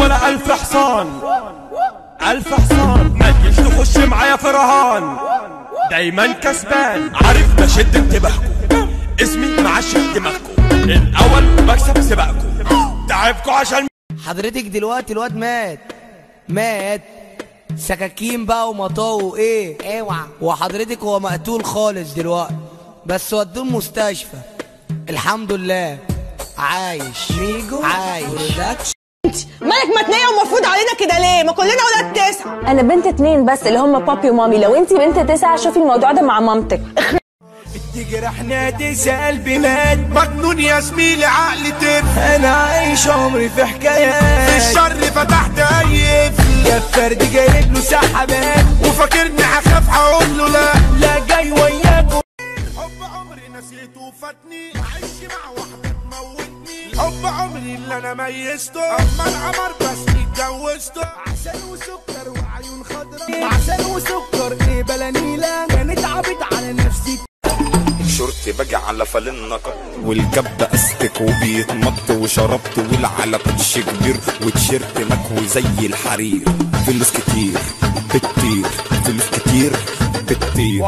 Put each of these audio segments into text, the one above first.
ولا ألف حصان ألف حصان ما تجيش تخش معايا في رهان دايما كسبان عارف بشد انتباهكم اسمي معشق دماغكم الأول بكسب سباقكم تعبكم عشان حضرتك دلوقتي الواد مات مات سكاكين بقى ومطاو وايه اوعى وحضرتك هو مقتول خالص دلوقتي بس ودوه المستشفى الحمد لله عايش ميجو عايش مالك متنية ومفروض علينا كده ليه؟ ما كلنا ولاد تسعة انا بنت اتنين بس اللي هم بابي ومامي لو انتي بنت تسعة شوفي الموضوع ده مع مامتك تجرح نادي قلبي مات مجنون يا زميلي عقلي تف انا عايش عمري في حكايات في الشر فتحت اي قفل يا فرد جايب له سحبات وفاكرني هخاف هقول له لا لا جاي وياكم حب عمري نسيته وفاتني عايش مع واحدة تموتني حب عمري اللي انا ميزته اما القمر بس اتجوزته عسل وسكر وعيون خضرا عسل وسكر ايه بلانيلا كانت عبيط على نفسي شورت باجي على فالنقة والجب استك وبيتمط وشربت والعلى كوتش كبير وتيشيرت مكوي زي الحرير فلوس كتير بتطير فلوس كتير بتطير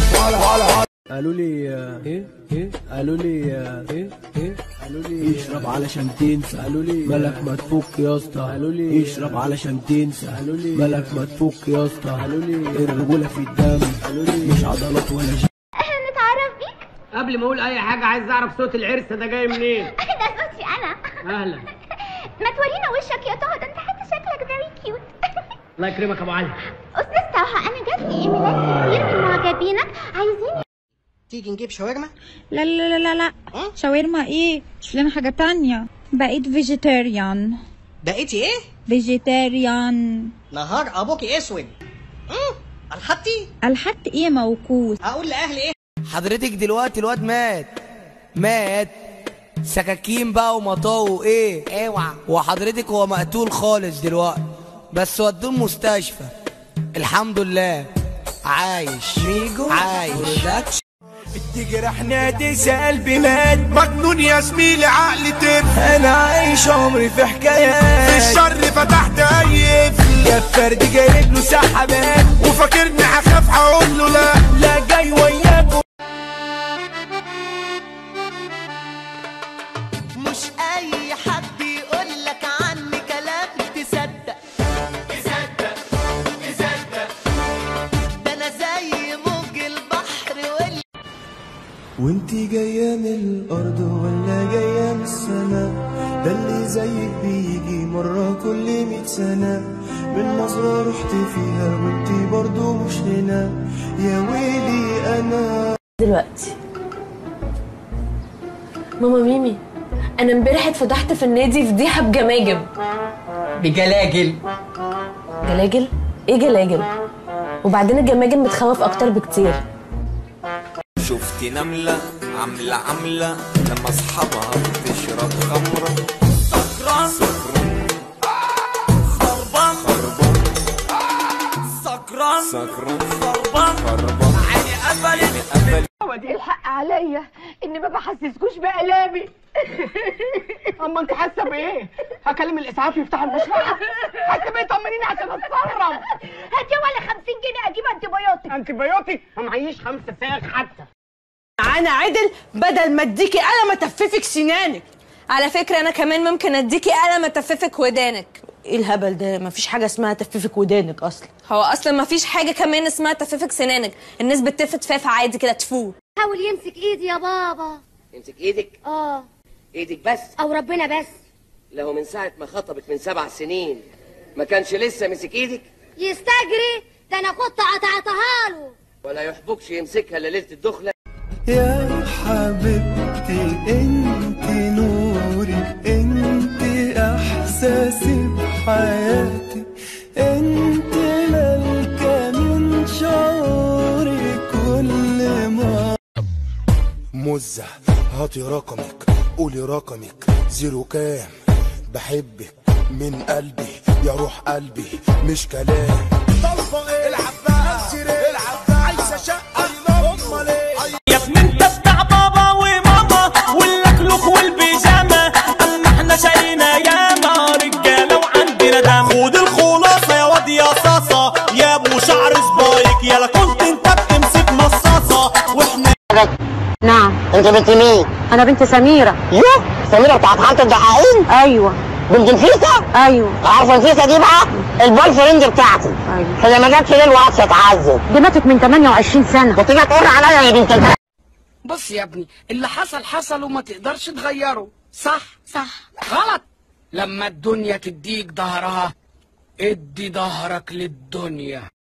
قالوا لي آه، ايه ايه قالوا لي آه، ايه ايه قالوا لي اشرب علشان تنسى قالوا لي مالك ما تفك يا اسطى قالوا لي اشرب علشان تنسى قالوا لي مالك ما تفك يا اسطى قالوا لي الرجوله في الدم قالوا لي مش عضلات ولا شيء احنا نتعرف بيك قبل ما اقول اي حاجه عايز اعرف صوت العرس ده جاي منين ده صوتي انا اهلا ما تورينا وشك يا طه ده انت حتى شكلك فيري كيوت الله يكرمك يا ابو علي استاذ طه انا جاتلي ايميلات كتير من معجبينك عايزين تيجي نجيب شاورما؟ لا لا لا لا لا شاورما ايه شوف لنا حاجة تانية بقيت فيجيتيريان بقيتي ايه؟ فيجيتيريان نهار ابوكي اسود امم الحطي الحت ايه موكوس اقول لاهلي ايه؟ حضرتك دلوقتي الواد مات مات سكاكين بقى ومطاو وايه اوعى وحضرتك هو مقتول خالص دلوقتي بس ودوه المستشفى الحمد لله عايش ميجو عايش تجرح نادي قلبي مات مجنون يا زميلي عقلي تف انا عايش عمري في في حكايات الشر فتحت اي قفل يا فرد جايب له سحبات وفاكرني هخاف هقول له لا لا جاي وياكم مش اي حد يقول لك عني كلام تصدق تصدق تصدق ده انا زي موج البحر وال وانتي جاية من الأرض ولا جاية من السماء ده اللي زيك بيجي مرة كل مية سنة من نظرة رحت فيها وانتي برضو مش هنا يا ويلي أنا دلوقتي ماما ميمي انا امبارح اتفضحت في النادي فضيحه بجماجم بجلاجل جلاجل ايه جلاجل وبعدين الجماجم بتخوف اكتر بكتير شفت نملة عاملة عاملة لما اصحابها بتشرب خمرة سكران سكران خربان خربان سكران سكران خربان خربان عيني قفلت قفلت الحق عليا اني ما بحسسكوش بالامي اما انت حاسه بايه هكلم الاسعاف يفتحوا المشرحه حاسه بايه طمنيني عشان اتصرف هاتي ولا 50 جنيه اجيب انتبيوتك انت بيوتي ما معيش خمسه ساغ حتى انا عدل بدل ما اديكي قلم اتففك سنانك على فكره انا كمان ممكن اديكي قلم اتففك ودانك ايه الهبل ده مفيش حاجه اسمها تففك ودانك اصلا هو اصلا ما فيش حاجه كمان اسمها تففك سنانك الناس بتفت فاف عادي كده تفو حاول يمسك ايدي يا بابا امسك ايدك اه ايدك بس او ربنا بس له من ساعة ما خطبت من سبع سنين ما كانش لسه مسك ايدك يستجري ده انا كنت قطعتها له ولا يحبكش يمسكها الا ليلة الدخلة يا حبيبتي انت نوري انت احساسي بحياتي انت ملكة من شعوري كل ما مزة هاتي رقمك قولي رقمك زيرو كام بحبك من قلبي يا روح قلبي مش كلام طالبة ايه العب بقى العب بقى عايزة شقة امال ايه يا ابني انت بتاع بابا وماما والاكلوك والبيجامه اما احنا شقينا ياما رجاله وعندنا انت بنت مين؟ انا بنت سميره يوه سميرة بتاعت حارة الدحاحين؟ ايوه بنت نفيسة؟ ايوه عارفة نفيسة دي بقى؟ البوي فريند بتاعتي ايوه هي ما جاتش ليه الوقت تعذب دي ماتت من 28 سنه وتيجي تقر عليا يا بنت الب- بص يا ابني اللي حصل حصل وما تقدرش تغيره صح صح غلط لما الدنيا تديك ظهرها ادي ظهرك للدنيا